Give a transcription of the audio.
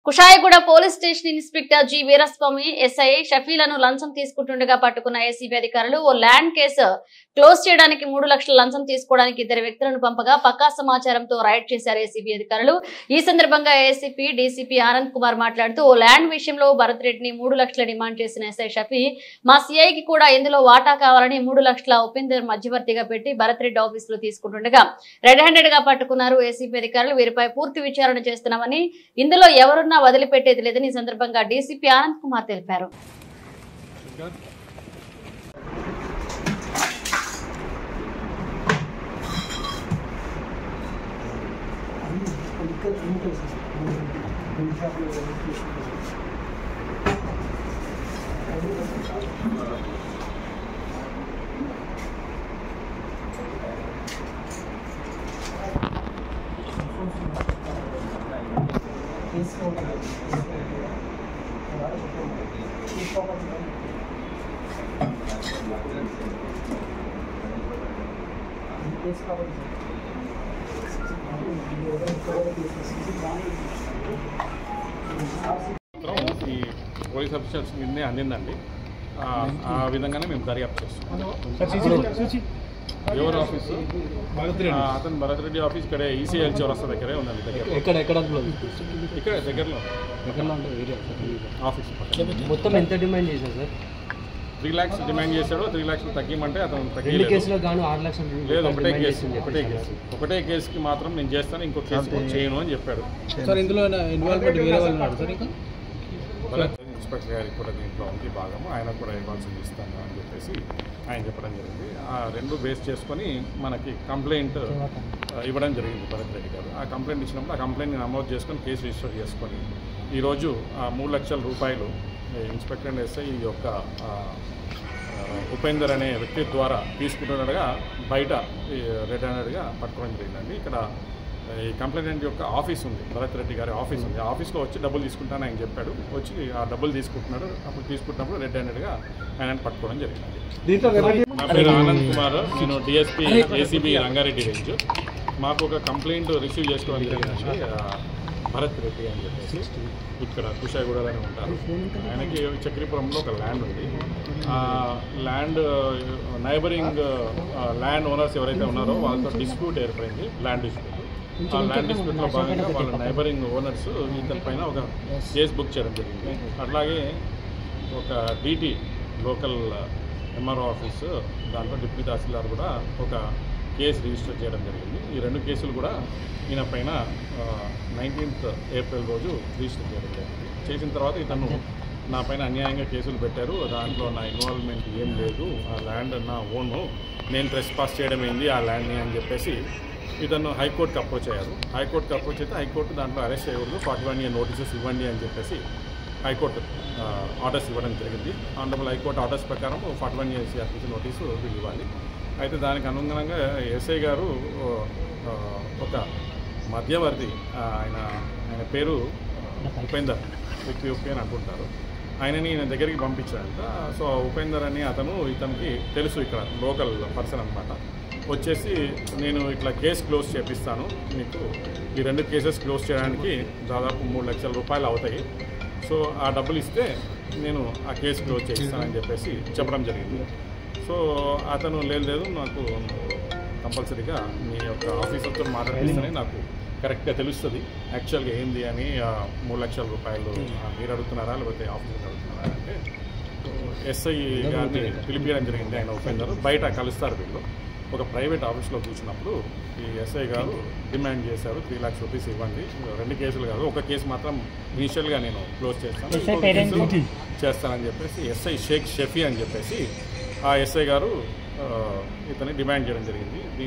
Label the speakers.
Speaker 1: కుషాయగూడ police station inspector G Veeraswamy SI షఫీలను లంచం తీసుకుంటుండగా పట్టుకున్న ఏసీబీ అధికారులు ఓ ల్యాండ్ కేసు క్లోజ్ చేయడానికి మూడు లక్షల లంచం తీసుకోవడానికి ఇద్దరు వ్యక్తులను పంపగా పక్కా సమాచారంతో రైడ్ చేశారు ఏసీబీ అధికారులు ఈ సందర్భంగా ఏసీపీ డీసీపీ ఆనంద్ కుమార్ మాట్లాడుతూ ఓ ల్యాండ్ విషయంలో భరత్ రెడ్డిని మూడు లక్షల డిమాండ్ చేసిన ఎస్ఐ షఫీ మా సిఐకి కూడా ఇందులో వాటా కావాలని మూడు లక్షల ఉపేందర్ మధ్యవర్తిగా పెట్టి భరత్ రెడ్డి ఆఫీసులో తీసుకుంటుండగా రెడ్ హ్యాండెడ్ గా పట్టుకున్నారు ఏసీపీ అధికారులు వీరిపై పూర్తి విచారణ చేస్తున్నామని ఇందులో ఎవరున్నా వదిలిపెట్టేది లేదని ఈ సందర్భంగా డీసీపీ ఆనంద్ కుమార్ తెలిపారు
Speaker 2: మాత్రం ఈ పోలీస్ ఆఫీసర్స్ మీదనే అందిందండి ఆ, ఆ విధంగానే మేము దర్యాప్తు చేస్తాం ఎవరు ఆఫీసు ఆ, అతను భరత్ రెడ్డి ఆఫీస్ ఇక్కడే ఈసీఎల్ చౌరస్తా దగ్గరే ఉందండి దగ్గర
Speaker 3: ఎక్కడ ఎక్కడ
Speaker 2: ఇక్కడ దగ్గరలో
Speaker 3: ఎక్కడ అంటే ఏరియా
Speaker 2: ఆఫీస్ పక్కన.
Speaker 3: మొత్తం ఎంత డిమాండ్ చేశారు సార్
Speaker 2: త్రీ ల్యాక్స్ డిమాండ్ చేశాడు త్రీ ల్యాక్స్ తగ్గిమంటే అతను
Speaker 3: రెండు
Speaker 2: తగ్గి
Speaker 3: కేసులకు గాను ఆరు లక్షలు
Speaker 2: లేదు ఒకటే
Speaker 3: డిమాండ్
Speaker 2: కేసు
Speaker 3: చేసింది
Speaker 2: ఒకటే కేసు ఒకటే కేసుకి మాత్రం నేను చేస్తాను ఇంకో కేసు చేయను అని చెప్పాడు
Speaker 4: సార్ ఇందులో ఇన్వాల్వ్మెంట్ వేరే వాళ్ళు ఉన్నారు సార్ ఇంకా
Speaker 2: భరత్ ఇన్స్పెక్టర్ గారికి కూడా దీంట్లో ఉంది భాగము ఆయన కూడా ఇవ్వాల్సింది ఇస్తాను అని చెప్పేసి ఆయన చెప్పడం జరిగింది ఆ రెండు బేస్ చేసుకొని మనకి కంప్లైంట్ ఆ, ఇవ్వడం జరిగింది భరత్ రెడ్డి గారు ఆ కంప్లైంట్ ఇచ్చినప్పుడు ఆ కంప్లైంట్ నమోదు చేసుకొని కేసు రిజిస్టర్ చేసుకొని ఈరోజు ఆ మూడు లక్షల రూపాయలు ఈ ఇన్స్పెక్టర్ అండ్ ఎస్ఐ ఈ యొక్క ఆ, ఆ, ఉపేందర్ అనే వ్యక్తి ద్వారా తీసుకుంటున్నట్టుగా బయట ఈ రెడ్ హ్యాండెడ్గా పట్టుకోవడం జరిగిందండి ఇక్కడ ఈ కంప్లైంట్ యొక్క ఆఫీస్ ఉంది భరత్ రెడ్డి గారి ఆఫీస్ ఉంది ఆ ఆఫీస్లో వచ్చి డబ్బులు తీసుకుంటానని ఆయన చెప్పాడు వచ్చి ఆ డబ్బులు తీసుకుంటున్నాడు అప్పుడు తీసుకుంటున్నప్పుడు రెడ్ హ్యాండెడ్గా ఆయన పట్టుకోవడం జరిగింది నా పేరు ఆనంద్ కుమార్ నేను డిఎస్పీ ఏసీబీ రంగారెడ్డి రేంజ్ మాకు ఒక కంప్లైంట్ రిసీవ్ చేసుకోవడం జరిగిందండి ఆ, భరత్ రెడ్డి అని చెప్పేసి ఇక్కడ కుషాయిగూడలోనే ఉంటారు ఆయనకి చక్రీపురంలో ఒక ల్యాండ్ ఉంది ఆ ల్యాండ్ నైబరింగ్ ల్యాండ్ ఓనర్స్ ఎవరైతే ఉన్నారో వాళ్ళతో డిస్ప్యూట్ ఏర్పడింది ల్యాండ్ డిస్ప్యూట్ ఆ ల్యాండ్ డిస్ప్యూట్లో భాగంగా వాళ్ళ నైబరింగ్ ఓనర్స్ ఇతని పైన ఒక కేసు బుక్ చేయడం జరిగింది అట్లాగే ఒక డీటీ లోకల్ ఎంఆర్ఓ ఆఫీసు దాంట్లో డిప్యూటీ తహసీల్దార్ కూడా ఒక కేసు రిజిస్టర్ చేయడం జరిగింది ఈ రెండు కేసులు కూడా ఈయన పైన నైన్టీన్త్ ఏప్రిల్ రోజు రిజిస్టర్ చేయడం జరిగింది చేసిన తర్వాత ఇతను నా పైన అన్యాయంగా కేసులు పెట్టారు దాంట్లో నా ఇన్వాల్వ్మెంట్ ఏం లేదు ఆ ల్యాండ్ నా ఓను నేను ట్రెస్ పాస్ చేయడం ఏంది ఆ ల్యాండ్ని అని చెప్పేసి ఇతను హైకోర్టుకి అప్రోచ్ అయ్యారు హైకోర్టుకి అప్రోచ్ అయితే హైకోర్టు దాంట్లో అరెస్ట్ చేయకూడదు ఫార్టీ వన్ ఇయర్ నోటీసెస్ ఇవ్వండి అని చెప్పేసి హైకోర్టు ఆ, ఆర్డర్స్ ఇవ్వడం జరిగింది ఆనరబుల్ హైకోర్టు ఆర్డర్స్ ప్రకారం forty one years RTC notice వీళ్ళు ఇవ్వాలి అయితే దానికి అనుగుణంగా ఎస్ఐ గారు ఆ, ఒక మధ్యవర్తి ఆ, ఆయన ఆయన పేరు ఉపేందర్ వ్యక్తి ఉపి అని అనుకుంటారు ఆయనని ఈయన దగ్గరికి పంపించాడంట సో ఉపేందర్ అని అతను ఇతనికి తెలుసు ఇక్కడ లోకల్ పర్సన్ అనమాట వచ్చేసి నేను ఇట్లా కేసు క్లోజ్ చేపిస్తాను మీకు ఈ రెండు కేసెస్ క్లోజ్ చేయడానికి దాదాపు మూడు లక్షల రూపాయలు అవుతాయి సో ఆ డబ్బులు ఇస్తే నేను ఆ కేసు క్లోజ్ చేయిస్తానని చెప్పేసి చెప్పడం జరిగింది సో అతను లేదు లేదు నాకు కంపల్సరీగా మీ యొక్క ఆఫీసర్తో మాట్లాడిస్తేనే నాకు కరెక్ట్గా తెలుస్తుంది యాక్చువల్గా ఏంది అని ఆ మూడు లక్షల రూపాయలు ఆ, మీరు అడుగుతున్నారా లేకపోతే ఆఫీసర్ అడుగుతున్నారా అంటే ఎస్ఐ గారిని పిలిపించడం జరిగింది ఆయన ఉపేందర్ బయట కలుస్తారు వీళ్ళు ఒక ప్రైవేట్ ఆఫీస్లో కూర్చున్నప్పుడు ఈ ఎస్ఐ గారు డిమాండ్ చేశారు త్రీ లాక్స్ రూపీస్ ఇవ్వండి రెండు కేసులు కాదు ఒక కేసు మాత్రం ఇనిషియల్గా నేను క్లోజ్ చేస్తాను ఇంకో కేసు చేస్తానని చెప్పేసి ఎస్ఐ షేక్ షఫీ అని చెప్పేసి ఆ ఎస్ఐ గారు ఆ, ఇతన్ని డిమాండ్ చేయడం జరిగింది